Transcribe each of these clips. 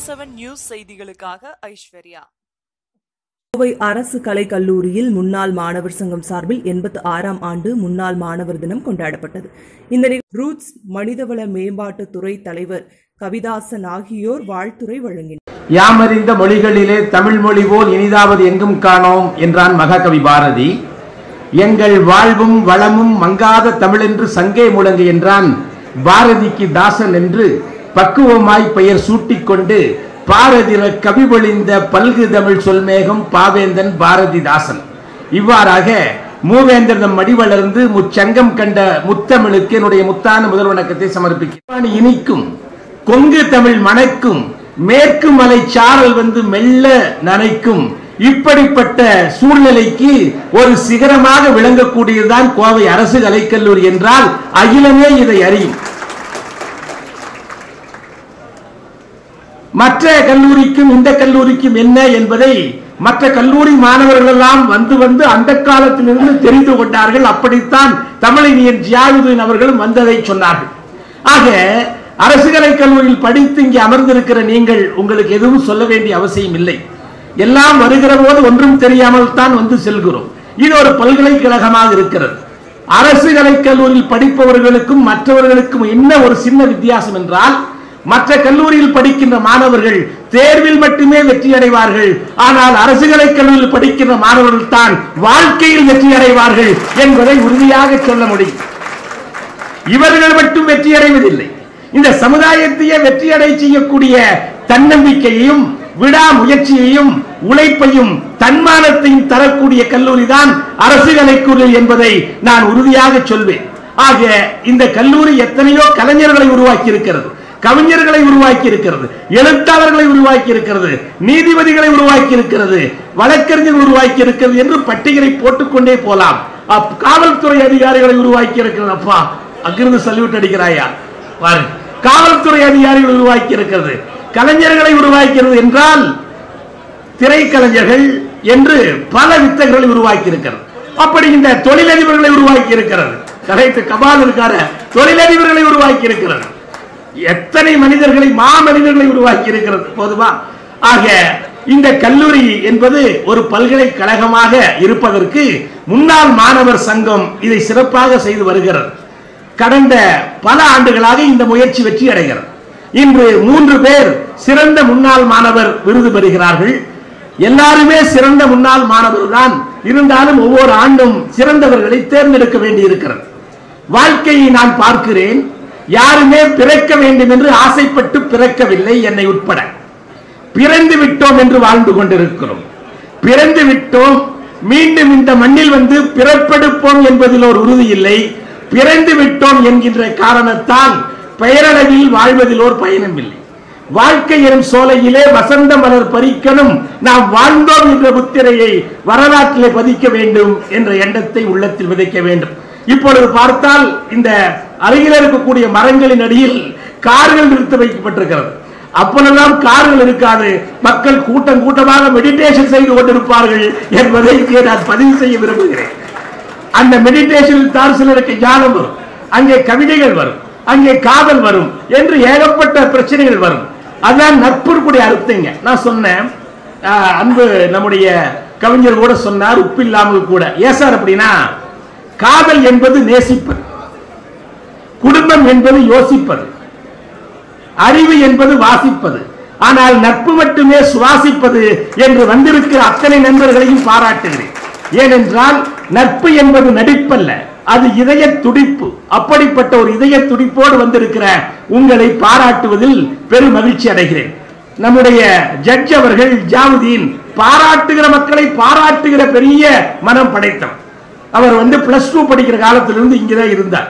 Seven news செய்திகளுக்காக ஐஸ்வர்யா கோவை அரசு கலைக் கல்லூரியில் முன்னாள் மாணவர் சங்கம் சார்பில் எண்பத்தி ஆறாம் ஆண்டு முன்னாள் மாணவர் தினம் கொண்டாடப்பட்டது இந்த நிக- ரூட்ஸ் மனிதவள மேம்பாட்டுத் துறை தலைவர் கவிதாசன் ஆகியோர் வாழ்த்துரை வழங்கினர் யாமறிந்த மொழிகளிலே தமிழ் மொழி போல் இனிதாவது எங்கும் காணோம் என்றான் மகாகவி பாரதி எங்கள் வாழ்வும் வளமும் மங்காத தமிழென்று சங்கே முழங்கு என்றான் பாரதிக்கு தாசன் என்று பக்குவமாய் பெயர் சூட்டிக்கொண்டு பாரதிர கவி பொழிந்த பல்கு தமிழ் சொல்மேகம் பாவேந்தன் பாரதிதாசன் இவ்வாறாக மூவேந்தரம் மடிவளர்ந்து முச்சங்கம் கண்ட முத்தமிழுக்கு என்னுடைய முத்தான முதல் வணக்கத்தை சமர்ப்பிக்கிறேன் இனிக்கும் கொங்கு தமிழ் மணக்கும் மேற்கு மலை சாரல் வந்து மெல்ல நனைக்கும் இப்படிப்பட்ட சூழ்நிலைக்கு ஒரு சிகரமாக விளங்கக்கூடியதுதான் கோவை அரசு கலைக்கல்லூரி என்றால் அகிலமே இதை அறியும் மற்ற கல்லூரிக்கும் இந்த கல்லூரிக்கும் என்ன என்பதை மற்ற கல்லூரி மாணவர்கள் எல்லாம் வந்து வந்து அந்த காலத்திலிருந்து தெரிந்து கொண்டார்கள் அப்படித்தான் தமிழினியன் ஜியாவுதீன் அவர்களும் வந்ததை சொன்னார்கள் ஆக அரசு கலைக் கல்லூரியில் படித்து இங்கே அமர்ந்திருக்கிற நீங்கள் உங்களுக்கு எதுவும் சொல்ல வேண்டிய அவசியம் இல்லை எல்லாம் வருகிற போது ஒன்றும் தெரியாமல் தான் வந்து செல்கிறோம் இது ஒரு பல்கலைக்கழகமாக இருக்கிறது அரசு கலைக் கல்லூரியில் படிப்பவர்களுக்கும் மற்றவர்களுக்கும் என்ன ஒரு சின்ன வித்தியாசம் என்றால் மற்ற கல்லூரியில் படிக்கின்ற மாணவர்கள் தேர்வில் மட்டுமே வெற்றி அடைவார்கள் ஆனால் அரசு கலைக் கல்லூரியில் படிக்கின்ற மாணவர்கள் தான் வாழ்க்கையில் வெற்றி அடைவார்கள் என்பதை உறுதியாக சொல்ல முடியும் இவர்கள் மட்டும் வெற்றி அடைவதில்லை இந்த சமுதாயத்தையே வெற்றி அடை செய்யக்கூடிய தன்னம்பிக்கையையும் விடாமுயற்சியையும் உழைப்பையும் தன்மானத்தையும் தரக்கூடிய கல்லூரி தான் அரசு கலைக்கல்லூரி என்பதை நான் உறுதியாக சொல்வேன் ஆக இந்த கல்லூரி எத்தனையோ கலைஞர்களை உருவாக்கி இருக்கிறது கவிஞர்களை உருவாக்கி இருக்கிறது எழுத்தாளர்களை உருவாக்கி இருக்கிறது நீதிபதிகளை உருவாக்கி இருக்கிறது வழக்கறிஞர்கள் உருவாக்கி இருக்கிறது என்று பட்டியலை போட்டுக்கொண்டே போலாம் அப்- காவல்துறை அதிகாரிகளை உருவாக்கி இருக்கிறது அப்பா அங்கிருந்து சல்யூட் அடிக்கிறாயா பாரு காவல்துறை அதிகாரிகள் உருவாக்கி இருக்கிறது கலைஞர்களை உருவாக்கிறது என்றால் திரைக்கலைஞர்கள் என்று பல வித்தைகளை உருவாக்கி இருக்கிறது அப்படி இந்த தொழிலதிபர்களை உருவாக்கி இருக்கிறது கலைத்து கபால் இருக்கார தொழிலதிபர்களை உருவாக்கி இருக்கிறது எத்தனை மனிதர்களை மாமனிதர்களை உருவாக்கி இருக்கிறது போதுமா ஆக இந்த கல்லூரி என்பது ஒரு பல்கலைக்கழகமாக இருப்பதற்கு முன்னாள் மாணவர் சங்கம் இதை சிறப்பாக செய்து வருகிறது கடந்த பல ஆண்டுகளாக இந்த முயற்சி வெற்றி அடைகிறது இன்று மூன்று பேர் சிறந்த முன்னாள் மாணவர் விருது பெறுகிறார்கள் எல்லாருமே சிறந்த முன்னாள் மாணவர் தான் இருந்தாலும் ஒவ்வொரு ஆண்டும் சிறந்தவர்களை தேர்ந்தெடுக்க வேண்டியிருக்கிறது வாழ்க்கையை நான் பார்க்கிறேன் யாருமே பிறக்க வேண்டும் என்று ஆசைப்பட்டு பிறக்கவில்லை என்னை உட்பட பிறந்து விட்டோம் என்று வாழ்ந்து கொண்டிருக்கிறோம் பிறந்து விட்டோம் மீண்டும் இந்த மண்ணில் வந்து பிறப்பெடுப்போம் என்பதில் ஒரு உறுதி இல்லை பிறந்து விட்டோம் என்கின்ற காரணத்தால் பெயரளவில் வாழ்வதில் ஒரு பயனும் இல்லை வாழ்க்கை எனும் சோலையிலே வசந்த மலர் பறிக்கணும் நாம் வாழ்ந்தோம் என்ற முத்திரையை வரலாற்றிலே பதிக்க வேண்டும் என்ற எண்ணத்தை உள்ளத்தில் விதைக்க வேண்டும் இப்பொழுது பார்த்தால் இந்த அருகில் இருக்கக்கூடிய மரங்களின் அடியில் கார்கள் நிறுத்தி வைக்கப்பட்டிருக்கிறது அப்பொழுதெல்லாம் கார்கள் இருக்காது மக்கள் கூட்டம் கூட்டமாக மெடிடேஷன் செய்து கொண்டிருப்பார்கள் என்பதை இங்கே நான் பதிவு செய்ய விரும்புகிறேன் அந்த மெடிடேஷனில் தான் சிலருக்கு ஞானம் வரும் அங்கே கவிதைகள் வரும் அங்கே காதல் வரும் என்று ஏகப்பட்ட பிரச்சனைகள் வரும் அதான் நட்பிற்குடைய அர்த்தங்க நான் சொன்னேன் ஆஹ், அன்பு நம்முடைய கவிஞர் கூட சொன்னார் உப்பில்லாமல் கூட ஏன் சார் அப்படின்னா காதல் என்பது நேசிப்பது குடும்பம் என்பது யோசிப்பது அறிவு என்பது வாசிப்பது ஆனால் நட்பு மட்டுமே சுவாசிப்பது என்று வந்திருக்கிற அத்தனை நண்பர்களையும் பாராட்டுகிறேன் ஏனென்றால் நட்பு என்பது நடிப்பல்ல அது இதய துடிப்பு அப்படிப்பட்ட ஒரு இதய துடிப்போடு வந்திருக்கிற உங்களை பாராட்டுவதில் பெரும் மகிழ்ச்சி அடைகிறேன் நம்முடைய ஜட்ஜ் அவர்கள் ஜாவுதீன் பாராட்டுகிற மக்களை பாராட்டுகிற பெரிய மனம் படைத்தவர் அவர் வந்து பிளஸ் டூ படிக்கிற காலத்திலிருந்து இங்கதான் இருந்தார்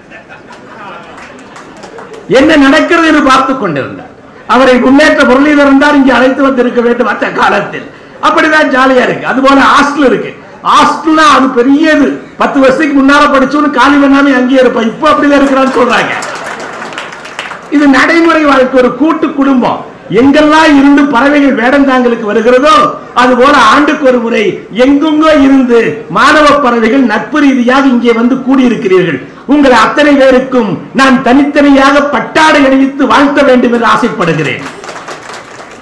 என்ன நடக்கிறது என்று பார்த்துக் கொண்டிருந்தார் அவரை முன்னேற்ற முரளிதரன் தான் இங்கே அழைத்து வந்திருக்க வேண்டும் அந்த காலத்தில் அப்படிதான் ஜாலியா இருக்கு அதுபோல ஹாஸ்டல் இருக்கு ஹாஸ்டல்னா அது பெரியது பத்து வருஷத்துக்கு முன்னால படிச்சவனு காலி பண்ணாம அங்கேயே இருப்பான் இப்ப அப்படிதான் இருக்கிறான்னு சொல்றாங்க இது நடைமுறை வாழ்க்கை ஒரு கூட்டு குடும்பம் எங்கெல்லாம் இருந்து பறவைகள் வேடந்தாங்களுக்கு வருகிறதோ அதுபோல ஆண்டுக்கு ஒரு முறை எங்கெங்கோ இருந்து மாணவ பறவைகள் நட்பு ரீதியாக இங்கே வந்து கூடியிருக்கிறீர்கள் உங்கள் அத்தனை பேருக்கும் நான் தனித்தனியாக பட்டாடை அணிவித்து வாழ்த்த வேண்டும் என்று ஆசைப்படுகிறேன்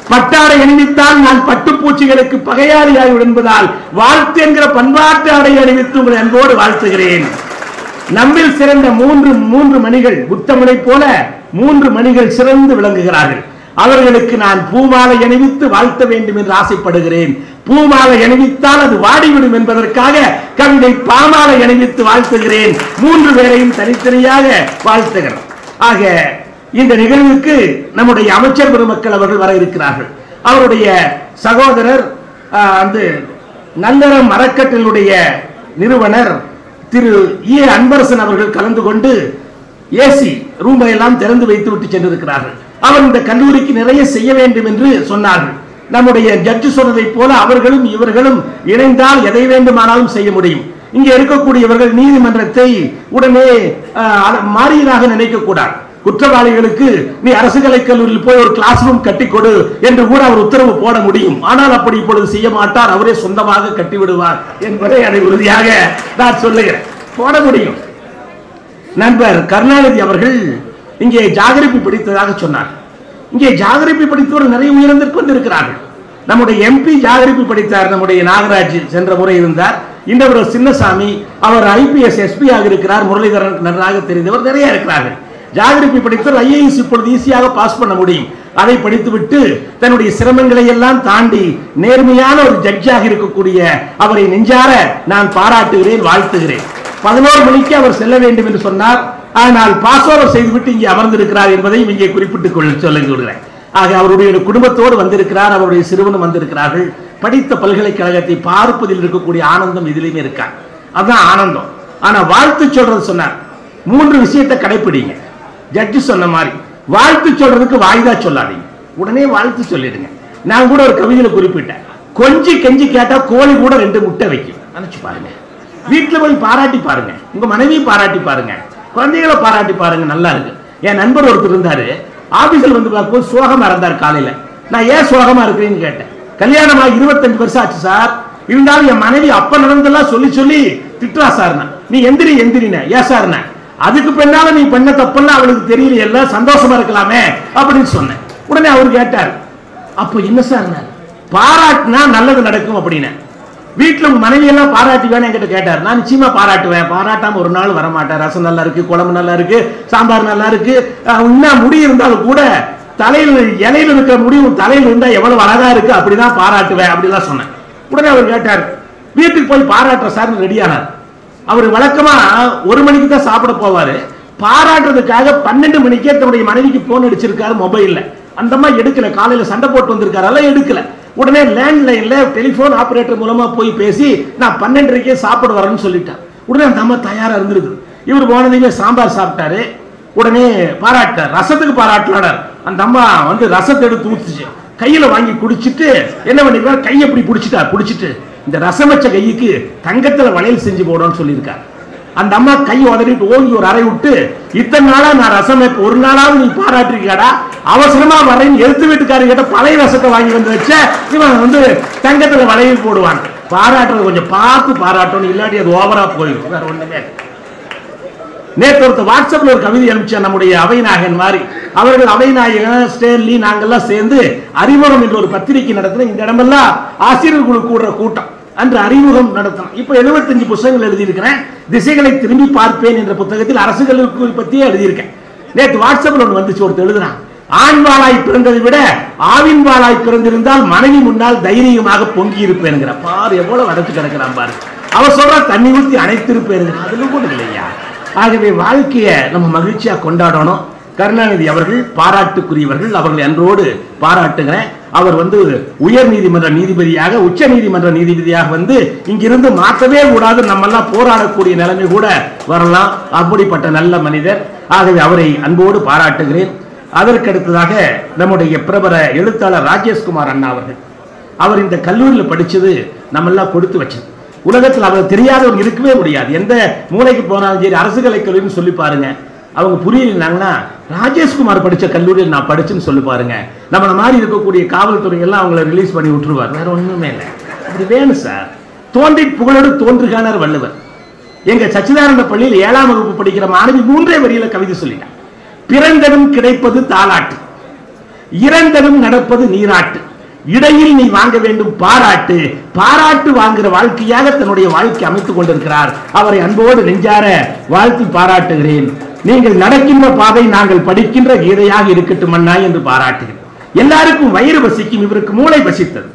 பட்டாடை அணிவித்தால் நான் பட்டுப்பூச்சிகளுக்கு பகையாளியாகி என்பதால் வாழ்த்து என்கிற பண்பாட்டு ஆடை அணிவித்து உங்களை அன்போடு வாழ்த்துகிறேன் நம்மில் சிறந்த மூன்று மூன்று மணிகள் புத்தமனை போல மூன்று மணிகள் சிறந்து விளங்குகிறார்கள் அவர்களுக்கு நான் பூமாலை அணிவித்து வாழ்த்த வேண்டும் என்று ஆசைப்படுகிறேன் பூமாலை அணிவித்தால் அது வாடிவிடும் என்பதற்காக கவிதை பாமாலை அணிவித்து வாழ்த்துகிறேன் மூன்று பேரையும் தனித்தனியாக வாழ்த்துகிறேன் ஆக இந்த நிகழ்வுக்கு நம்முடைய அமைச்சர் பெருமக்கள் அவர்கள் வர இருக்கிறார்கள் அவருடைய சகோதரர் ஆஹ், வந்து நல்லறம் அறக்கட்டளுடைய நிறுவனர் திரு ஏ அன்பரசன் அவர்கள் கலந்து கொண்டு ஏசி ரூமை எல்லாம் திறந்து வைத்து விட்டு சென்றிருக்கிறார்கள் அவர் இந்த கல்லூரிக்கு நிறைய செய்ய வேண்டும் என்று சொன்னார்கள் நம்முடைய ஜட்ஜு சொன்னதைப் போல அவர்களும் இவர்களும் இணைந்தால் எதை வேண்டுமானாலும் செய்ய முடியும் இங்கே இருக்கக்கூடியவர்கள் நீதிமன்றத்தை உடனே ஆஹ், அத- மாறியதாக நினைக்கக்கூடாது குற்றவாளிகளுக்கு நீ அரசு கலைக் கல்லூரியில் போய் ஒரு கிளாஸ் ரூம் கட்டி கொடு என்று கூட அவர் உத்தரவு போட முடியும் ஆனால் அப்படி இப்பொழுது செய்ய மாட்டார் அவரே சொந்தமாக கட்டி விடுவார் என்பதை அதை உறுதியாக நான் சொல்லுகிறேன் போட முடியும் நண்பர் கருணாநிதி அவர்கள் இங்கே ஜாகிரபி படித்ததாக சொன்னார் இங்கே ஜாகிரபி படித்தவர் நிறைய உயர்ந்திற்கு வந்திருக்கிறார்கள் நம்முடைய எம்பி ஜாகிரபி படித்தார் நம்முடைய நாகராஜ் சென்ற முறை இருந்தார் இந்த ஒரு சின்னசாமி அவர் ஐபிஎஸ் எஸ்பி ஆக இருக்கிறார் முரளிதரன் நன்றாக தெரிந்தவர் நிறைய இருக்கிறார்கள் ஜாகிரபி படித்தவர் ஐஏஎஸ் இப்பொழுது ஈஸியாக பாஸ் பண்ண முடியும் அதை படித்துவிட்டு தன்னுடைய சிரமங்களை எல்லாம் தாண்டி நேர்மையான ஒரு ஜட்ஜாக இருக்கக்கூடிய அவரை நெஞ்சார நான் பாராட்டுகிறேன் வாழ்த்துகிறேன் பதினோரு மணிக்கு அவர் செல்ல வேண்டும் என்று சொன்னார் ஆனால் பாஸ் ஓவர் செய்துவிட்டு இங்கே அமர்ந்திருக்கிறார் என்பதையும் இங்கே குறிப்பிட்டுக் கொள்ள சொல்லிக் கொள்கிறேன் ஆக அவருடைய குடும்பத்தோடு வந்திருக்கிறார் அவருடைய சிறுவனும் வந்திருக்கிறார்கள் படித்த பல்கலைக்கழகத்தை பார்ப்பதில் இருக்கக்கூடிய ஆனந்தம் இதிலுமே இருக்கார் அதுதான் ஆனந்தம் ஆனா வாழ்த்து சொல்றது சொன்னார் மூன்று விஷயத்தை கடைப்பிடிங்க ஜட்ஜி சொன்ன மாதிரி வாழ்த்து சொல்றதுக்கு வாய்தா சொல்லாதீங்க உடனே வாழ்த்து சொல்லிடுங்க நான் கூட ஒரு கவிதையில குறிப்பிட்டேன் கொஞ்சி கெஞ்சி கேட்டா கோழி கூட ரெண்டு முட்டை வைக்கும் நினைச்சு பாருங்க வீட்டுல போய் பாராட்டி பாருங்க உங்க மனைவியை பாராட்டி பாருங்க குழந்தைகளை பாராட்டி பாருங்க நல்லா இருக்கு என் நண்பர் ஒருத்தர் இருந்தாரு ஆபீஸ்ல வந்து பார்க்கும்போது சோகமா இருந்தார் காலையில நான் ஏன் சோகமா இருக்கிறேன்னு கேட்டேன் கல்யாணம் ஆகி இருபத்தஞ்சு வருஷம் ஆச்சு சார் இருந்தாலும் என் மனைவி அப்ப நடந்தெல்லாம் சொல்லி சொல்லி திட்டுறா சார் நீ எந்திரி எந்திரின ஏன் சார் அதுக்கு பின்னால நீ பண்ண தப்பெல்லாம் அவளுக்கு தெரியல எல்லாம் சந்தோஷமா இருக்கலாமே அப்படின்னு சொன்னேன் உடனே அவர் கேட்டார் அப்போ என்ன சார் பாராட்டினா நல்லது நடக்கும் அப்படின்னு வீட்டுல உங்க மனைவி எல்லாம் பாராட்டி வேணும் என்கிட்ட கேட்டார் நான் நிச்சயமா பாராட்டுவேன் பாராட்டாம ஒரு நாள் வரமாட்டேன் ரசம் நல்லா இருக்கு குழம்பு நல்லா இருக்கு சாம்பார் நல்லா இருக்கு அஹ் இன்னும் முடி இருந்தாலும் கூட தலையில் இலையில இருக்கிற முடி உன் தலையில் இருந்தா எவ்வளவு அழகா இருக்கு அப்படிதான் பாராட்டுவேன் அப்படிலாம் சொன்னேன் உடனே அவர் கேட்டார் வீட்டுக்கு போய் பாராட்டுற சார் ரெடியானார் அவர் வழக்கமா ஒரு மணிக்கு தான் சாப்பிட போவாரு பாராட்டுறதுக்காக பன்னெண்டு மணிக்கே தன்னுடைய மனைவிக்கு போன் அடிச்சிருக்காரு மொபைல்ல அந்த மாதிரி எடுக்கல காலையில சண்டை போட்டு வந்திருக்காரு அதெல்லாம் எடுக்கல உடனே லேண்ட்லைன்ல டெலிபோன் ஆபரேட்டர் மூலமா போய் பேசி நான் பன்னெண்டரைக்கே சாப்பிட வரேன்னு சொல்லிட்டேன் உடனே அந்த அம்மா தயாரா இருந்திருக்கு இவர் போனதையுமே சாம்பார் சாப்பிட்டாரு உடனே பாராட்டார் ரசத்துக்கு பாராட்டலாடார் அந்த அம்மா வந்து ரசத்தை எடுத்து ஊத்துச்சு கையில வாங்கி குடிச்சிட்டு என்ன பண்ணிருக்காரு கையை இப்படி பிடிச்சிட்டார் பிடிச்சிட்டு இந்த ரசம் வச்ச கைக்கு தங்கத்துல வளையல் செஞ்சு போடுன்னு சொல்லியிருக்காரு அந்த அம்மா கை உதறிட்டு ஓங்கி ஒரு அறை விட்டு இத்தனை நாளா நான் ரசம் வைப்ப ஒரு நாளாவது நீ பாராட்டிருக்காடா அவசரமா வரேன்னு எடுத்து வீட்டுக்காரங்க கிட்ட பழைய ரசத்தை வாங்கி வந்து வச்ச இவன் வந்து தங்கத்துல வளையல் போடுவான் பாராட்டுறது கொஞ்சம் பார்த்து பாராட்டணும் இல்லாட்டி அது ஓவரா போயிடும் வேற ஒண்ணுமே இல்லை. நேற்று ஒருத்தர் வாட்ஸ்அப்ல ஒரு கவிதை அனுப்பிச்சா நம்முடைய அவைநாயகன் மாதிரி அவர்கள் அவைநாயகன் ஸ்டேன்லி நாங்கெல்லாம் சேர்ந்து அறிமுகம் என்ற ஒரு பத்திரிகை நடத்தின இந்த இடமெல்லாம் ஆசிரியர் குழு கூடுற கூட்டம் அன்று அறிமுகம் நடத்தணும் இப்ப 75 புத்தகங்கள் எழுதியிருக்கிறேன் திசைகளை திரும்பி பார்ப்பேன் என்ற புத்தகத்தில் அரசு கல்லூரி பத்தியே எழுதியிருக்கேன் நேற்று வாட்ஸ்அப்ல ஒன்று வந்துச்சு ஒருத்தர் எழுதுனான் ஆண் வாளாய் பிறந்ததை விட ஆவின் வாளாய் பிறந்திருந்தால் மனைவி முன்னால் தைரியமாக பொங்கி இருப்பேனுங்கிற பாரு எவ்வளவு அடைச்சு கிடக்கிறான் பாரு அவ சொல்ற தண்ணி ஊத்தி அணைத்திருப்பேன் அதுல கூட இல்லையா ஆகவே வாழ்க்கையை நம்ம மகிழ்ச்சியா கொண்டாடணும் கருணாநிதி அவர்கள் பாராட்டுக்குரியவர்கள் அவர்களை அன்றோடு பாராட்டுகிறேன் அவர் வந்து உயர் நீதிமன்ற நீதிபதியாக உச்ச நீதிமன்ற நீதிபதியாக வந்து இங்கிருந்து மாற்றவே கூடாது நம்ம எல்லாம் போராடக்கூடிய நிலைமை கூட வரலாம் அப்படிப்பட்ட நல்ல மனிதர் ஆகவே அவரை அன்போடு பாராட்டுகிறேன் அதற்கு அடுத்ததாக நம்முடைய பிரபல எழுத்தாளர் ராஜேஷ்குமார் அண்ணா அவர்கள் அவர் இந்த கல்லூரியில் படிச்சது நம்ம எல்லாம் கொடுத்து வச்சது உலகத்தில் அவர் தெரியாதவர் இருக்கவே முடியாது எந்த மூலைக்கு போனாலும் சரி அரசு கலைக் கல்லூரின்னு சொல்லி பாருங்க அவங்க புரியலனாங்கன்னா ராஜேஷ்குமார் படிச்ச கல்லூரியில் நான் படிச்சுன்னு சொல்லி பாருங்க நம்மள மாதிரி இருக்கக்கூடிய காவல்துறை எல்லாம் அவங்கள ரிலீஸ் பண்ணி விட்டுருவார் வேற ஒண்ணுமே இல்லை அப்படி வேணும் சார் தோன்றி புகழோடு தோன்றுகானார் வள்ளுவர் எங்க சச்சிதானந்த பள்ளியில் ஏழாம் வகுப்பு படிக்கிற மாணவி மூன்றே வரியில கவிதை சொல்லிட்டான் பிறந்ததும் கிடைப்பது தாலாட்டு இறந்ததும் நடப்பது நீராட்டு இடையில் நீ வாங்க வேண்டும் பாராட்டு பாராட்டு வாங்குற வாழ்க்கையாக தன்னுடைய வாழ்க்கை அமைத்துக் கொண்டிருக்கிறார் அவரை அன்போடு நெஞ்சார வாழ்த்தி பாராட்டுகிறேன் நீங்கள் நடக்கின்ற பாதை நாங்கள் படிக்கின்ற கீதையாக இருக்கட்டும் அண்ணா என்று பாராட்டுகிறேன் எல்லாருக்கும் வயிறு பசிக்கும் இவருக்கு மூளை பசித்தது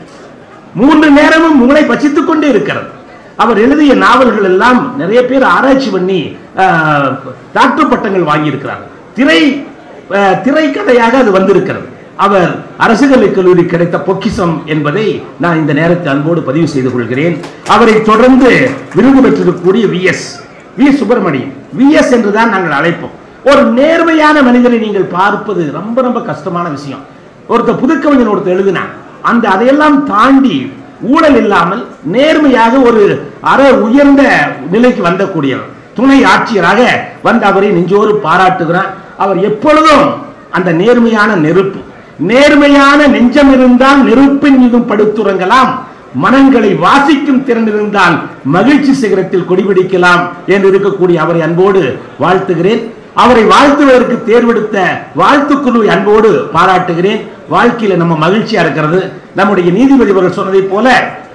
மூன்று நேரமும் மூளை பசித்துக் கொண்டே இருக்கிறது அவர் எழுதிய நாவல்கள் எல்லாம் நிறைய பேர் ஆராய்ச்சி பண்ணி ஆஹ், டாக்டர் பட்டங்கள் வாங்கியிருக்கிறார் திரை ஆஹ், திரைக்கதையாக அது வந்திருக்கிறது அவர் அரசு கலைக் கல்லூரி கிடைத்த பொக்கிஷம் என்பதை நான் இந்த நேரத்தில் அன்போடு பதிவு செய்து கொள்கிறேன் அவரை தொடர்ந்து விருது பெற்றிருக்கக்கூடிய V S V Subramaniam V S என்றுதான் நாங்கள் அழைப்போம் ஒரு நேர்மையான மனிதரை நீங்கள் பார்ப்பது ரொம்ப ரொம்ப கஷ்டமான விஷயம் ஒருத்தர் புதுக்கவிஞன் ஒருத்தர் எழுதினான் அந்த அதையெல்லாம் தாண்டி ஊழல் இல்லாமல் நேர்மையாக ஒரு அற உயர்ந்த நிலைக்கு வந்தக்கூடியவர் துணை ஆட்சியராக வந்த அவரை நெஞ்சோடு பாராட்டுகிறான் அவர் எப்பொழுதும் அந்த நேர்மையான நெருப்பு நேர்மையான நெஞ்சம் இருந்தால் நெருப்பின் மீதும் படுத்துறங்கலாம் மனங்களை வாசிக்கும் திறன் இருந்தால் மகிழ்ச்சி சிகரத்தில் கொடிபிடிக்கலாம் என்று இருக்கக்கூடிய அவரை அன்போடு வாழ்த்துகிறேன் அவரை வாழ்த்துவதற்கு தேர்வெடுத்த வாழ்த்துக்குழு அன்போடு பாராட்டுகிறேன் வாழ்க்கையில நம்ம மகிழ்ச்சியா இருக்கிறது நம்முடைய நீதிபதி அவர்கள் சொன்னதைப் போல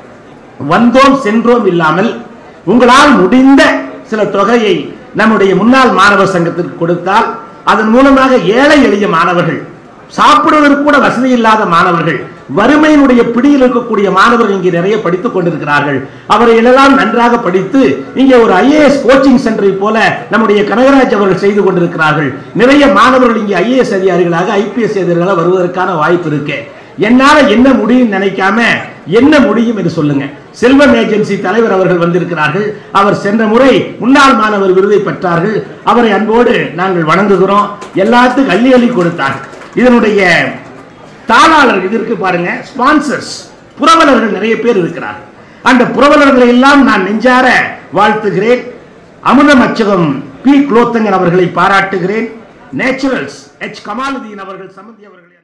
வந்தோம் சென்றோம் இல்லாமல் உங்களால் முடிந்த சில தொகையை நம்முடைய முன்னாள் மாணவர் சங்கத்திற்கு கொடுத்தால் அதன் மூலமாக ஏழை எளிய மாணவர்கள் சாப்பிடுவதற்கு கூட வசதி இல்லாத மாணவர்கள் வறுமையினுடைய பிடியில் இருக்கக்கூடிய மாணவர்கள் இங்கே நிறைய படித்துக் கொண்டிருக்கிறார்கள் அவரை எல்லாம் நன்றாக படித்து இங்கே ஒரு ஐஏஎஸ் கோச்சிங் சென்டரை போல நம்முடைய கனகராஜ் அவர்கள் செய்து கொண்டிருக்கிறார்கள் நிறைய மாணவர்கள் இங்கே ஐஏஎஸ் அதிகாரிகளாக ஐபிஎஸ் அதிகாரிகளாக வருவதற்கான வாய்ப்பு இருக்கு என்னால என்ன முடியும் நினைக்காம என்ன முடியும் என்று சொல்லுங்க செல்வம் ஏஜென்சி தலைவர் அவர்கள் வந்திருக்கிறார்கள் அவர் சென்ற முறை முன்னாள் மாணவர் விருதை பெற்றார்கள் அவரை அன்போடு நாங்கள் வணங்குகிறோம் எல்லாத்துக்கும் அள்ளி அள்ளி கொடுத்தார்கள் இதனுடைய தாளாளர் இதற்கு பாருங்க ஸ்பான்சர்ஸ் புரவலர்கள் நிறைய பேர் இருக்கிறார் அந்த புரவலர்களை எல்லாம் நான் நெஞ்சார வாழ்த்துகிறேன் அமுதம் அச்சகம் பி குலோத்தங்கன் அவர்களை பாராட்டுகிறேன் நேச்சுரல்ஸ் எச் கமாலுதீன் அவர்கள் சம்பந்தி அவர்களை